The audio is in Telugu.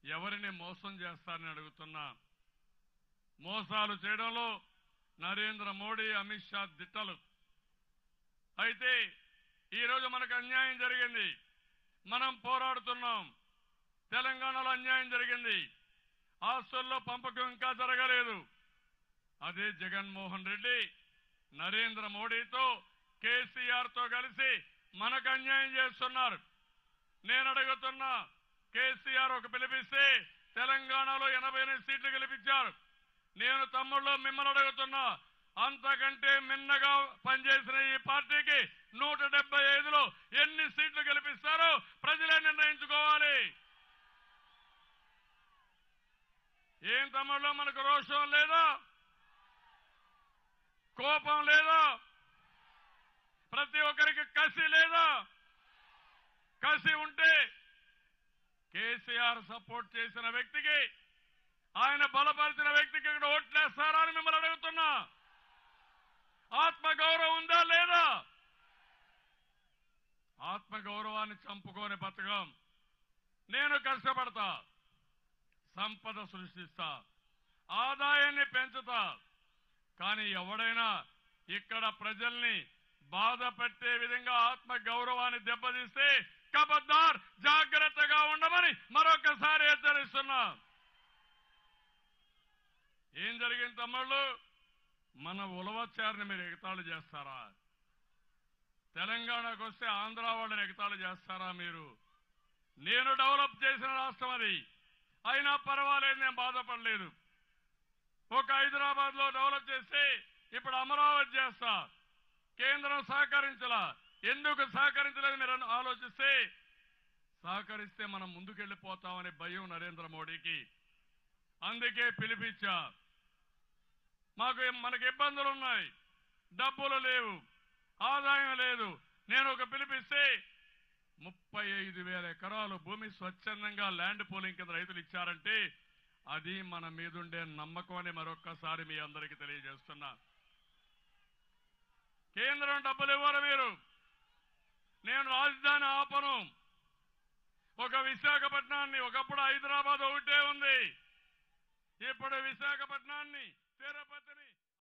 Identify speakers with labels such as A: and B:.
A: ఎవరిని మోసం చేస్తారని అడుగుతున్నా మోసాలు చేయడంలో నరేంద్ర మోడీ అమిత్ షా దిట్టలు అయితే ఈరోజు మనకు అన్యాయం జరిగింది మనం పోరాడుతున్నాం తెలంగాణలో అన్యాయం జరిగింది ఆస్తుల్లో పంపకం ఇంకా జరగలేదు అదే జగన్మోహన్ రెడ్డి నరేంద్ర మోడీతో కేసీఆర్ తో కలిసి మనకు అన్యాయం చేస్తున్నారు నేను అడుగుతున్నా కేసీఆర్ ఒక పిలిపిస్తే తెలంగాణలో ఎనభై ఎనిమిది సీట్లు గెలిపించారు నేను తమ్ముళ్ళు మిమ్మల్ని అడుగుతున్నా అంతకంటే మిన్నగా పనిచేసిన ఈ పార్టీకి నూట డెబ్బై ఐదులో ఎన్ని సీట్లు గెలిపిస్తారో ప్రజలే నిర్ణయించుకోవాలి ఏం తమ్ముళ్ళు మనకు రోషం లేదా కోపం లేదా ప్రతి ఒక్కరికి కసి లేదా కసి ఉంటే కేసీఆర్ సపోర్ట్ చేసిన వ్యక్తికి ఆయన బలపరిచిన వ్యక్తికి ఇక్కడ ఓట్లేస్తారా అని మిమ్మల్ని అడుగుతున్నా ఆత్మగౌరవం ఉందా లేదా ఆత్మగౌరవాన్ని చంపుకొని బతకం నేను కష్టపడతా సంపద సృష్టిస్తా ఆదాయాన్ని పెంచుతా కానీ ఎవడైనా ఇక్కడ ప్రజల్ని బాధ పెట్టే విధంగా ఆత్మ గౌరవాన్ని దెబ్బతీస్తే కబద్దార్ జాగ్రత్తగా ఉండమని మరొకసారి హెచ్చరిస్తున్నా ఏం జరిగింది తమ్ముళ్ళు మన ఉలవచారిని మీరు ఎగతాళి చేస్తారా తెలంగాణకు వస్తే ఆంధ్ర వాళ్ళని ఎగతాళి చేస్తారా మీరు నేను డెవలప్ చేసిన రాష్ట్రం అది అయినా పర్వాలేదు నేను బాధపడలేదు ఒక హైదరాబాద్ లో డెవలప్ చేస్తే ఇప్పుడు అమరావతి చేస్తా కేంద్రం సహకరించలా ఎందుకు సహకరించలేదు మీరు అని ఆలోచిస్తే సహకరిస్తే మనం ముందుకెళ్లిపోతామనే భయం నరేంద్ర మోడీకి అందుకే పిలిపించా మాకు మనకి ఇబ్బందులు ఉన్నాయి డబ్బులు లేవు ఆదాయం లేదు నేను ఒక పిలిపిస్తే ముప్పై ఐదు వేల ఎకరాలు భూమి స్వచ్ఛందంగా ల్యాండ్ పోలింగ్ కింద రైతులు ఇచ్చారంటే అది మన మీదుండే నమ్మకం అని మరొక్కసారి మీ అందరికీ తెలియజేస్తున్నా కేంద్రం డబ్బులు ఇవ్వరు మీరు నేను రాజధాని ఆపను ఒక విశాఖపట్నాన్ని ఒకప్పుడు హైదరాబాద్ ఒకటే ఉంది ఇప్పుడు విశాఖపట్నాన్ని తిరుపతిని